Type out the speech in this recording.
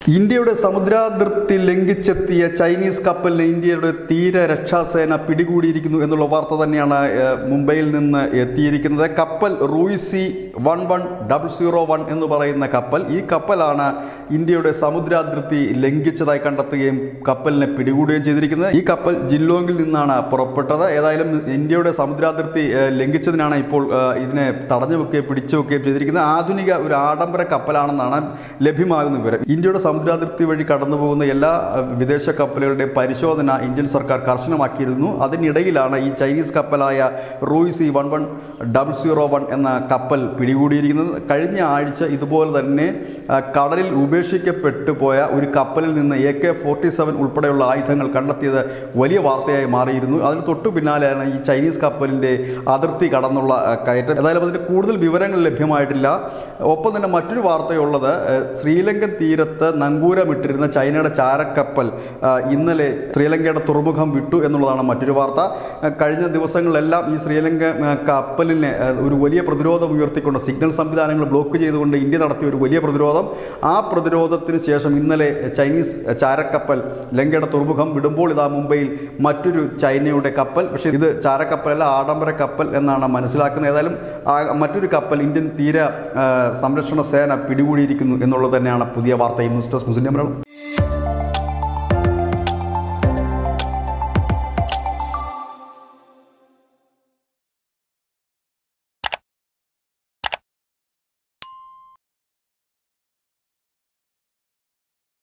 ഇന്ത്യയുടെ സമുദ്രാതിർത്തി ലംഘിച്ചെത്തിയ ചൈനീസ് കപ്പലിനെ ഇന്ത്യയുടെ തീര രക്ഷാസേന പിടികൂടിയിരിക്കുന്നു എന്നുള്ള വാർത്ത തന്നെയാണ് ഏഹ്, മുംബൈയിൽ നിന്ന് എത്തിയിരിക്കുന്നത് കപ്പൽ റൂയിസി one one double zero one എന്ന് പറയുന്ന കപ്പൽ ഈ കപ്പലാണ് ഇന്ത്യയുടെ സമുദ്രാതിർത്തി ലംഘിച്ചതായി കണ്ടെത്തുകയും കപ്പലിനെ പിടികൂടുകയും ചെയ്തിരിക്കുന്നത് ഈ കപ്പൽ ജില്ലോങ്ങിൽ നിന്നാണ് പുറപ്പെട്ടത് ഏതായാലും ഇന്ത്യയുടെ സമുദ്രാതിർത്തി ഏഹ്, ലംഘിച്ചതിനാണ് ഇപ്പോൾ ഏഹ്, ഇതിനെ തടഞ്ഞു വെക്കുകയും പിടിച്ചു വെക്കുകയും ചെയ്തിരിക്കുന്നത് ആധുനിക ഒരു ആഡംബര കപ്പലാണെന്നാണ് ലഭ്യമാകുന്ന വിവരം ഇന്ത്യയുടെ സമുദ്രാതിർത്തി വഴി കടന്നു പോകുന്ന എല്ലാ അഹ്, വിദേശ കപ്പലുകളുടെയും പരിശോധന ഇന്ത്യൻ സർക്കാർ കർശനമാക്കിയിരുന്നു അതിനിടയിലാണ് ഈ ചൈനീസ് കപ്പലായ റൂയിസി one one double zero one എന്ന കപ്പൽ പിടികൂടിയിരിക്കുന്നത് കഴിഞ്ഞ ആഴ്ച ഇതുപോലെ തന്നെ അഹ്, കടലിൽ ഉപേക്ഷിക്കപ്പെട്ടു പോയ ഒരു കപ്പലിൽ നിന്ന് എ കെ ഫോർട്ടി സെവൻ ഉൾപ്പെടെയുള്ള ആയുധങ്ങൾ കണ്ടെത്തിയത് വലിയ വാർത്തയായി മാറിയിരുന്നു അതിന് തൊട്ടു പിന്നാലെയാണ് ഈ ചൈനീസ് കപ്പലിൻ്റെ അതിർത്തി കടന്നുള്ള അഹ്, കയറ്റം ഏതായാലും അതിൻ്റെ കൂടുതൽ വിവരങ്ങൾ ലഭ്യമായിട്ടില്ല ഒപ്പം തന്നെ മറ്റൊരു വാർത്തയുള്ളത് ഏഹ്, ശ്രീലങ്കൻ തീരത്ത് നങ്കൂരമിട്ടിരുന്ന ചൈനയുടെ ചാരക്കപ്പൽ ഏഹ്, ഇന്നലെ ശ്രീലങ്കയുടെ തുറമുഖം വിട്ടു എന്നുള്ളതാണ് മറ്റൊരു വാർത്ത ഏഹ്, കഴിഞ്ഞ ദിവസങ്ങളിലെല്ലാം ഈ ശ്രീലങ്ക ഏഹ്, കപ്പലിനെ ഏഹ്, ഒരു വലിയ പ്രതിരോധം ഉയർത്തിക്കൊണ്ട് സിഗ്നൽ സംവിധാനങ്ങൾ ബ്ലോക്ക് ചെയ്തുകൊണ്ട് ഇന്ത്യ നടത്തിയ ഒരു വലിയ പ്രതിരോധം ആ പ്രതിരോധത്തിന് ശേഷം ഇന്നലെ ചൈനീസ് ചാരക്കപ്പൽ ലങ്കയുടെ തുറമുഖം വിടുമ്പോൾ ഇതാ മുംബൈയിൽ മറ്റൊരു ചൈനയുടെ കപ്പൽ പക്ഷേ ഇത് ചാരക്കപ്പലല്ല ആഡംബര കപ്പൽ എന്നാണ് മനസ്സിലാക്കുന്നത് ഏതായാലും ആ മറ്റൊരു കപ്പൽ ഇന്ത്യൻ തീര ആ, സംരക്ഷണ സേന പിടികൂടിയിരിക്കുന്നു എന്നുള്ളത് തന്നെയാണ് പുതിയ വാർത്ത ഈ ന്യൂസ് ഡെസ്ക് മുസ്ലിം മലയാളം